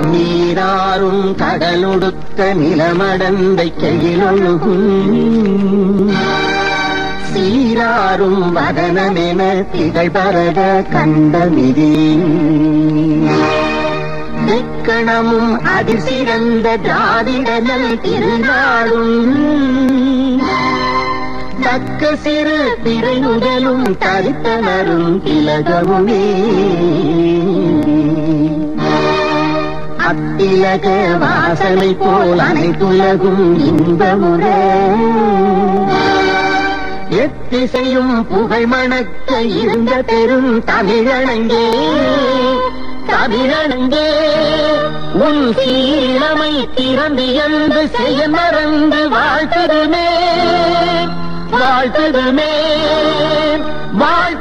நீராறும் கடலுடுத்த நிலமடந்தை கையிலொழுகும் சீராறும் வதனமென திகழ்பரத கண்டமிதி திக்கணமும் அதிசிறந்த திராவிடனல் திருநாடும் தக்க சிறு திரையுடலும் தரித்தனரும் திலகவுமே அத்திலக வாசனை போல் அனைத்துலகும் இன்பமுற எத்திசையும் புகழ் மணக்க இருந்த பெரும் தமிழனங்கே தமிழனங்கே உன் சீரமை திறந்து என்று செய்ய மறந்து வாழ்த்ததுமே வாழ்த்ததுமே வாழ்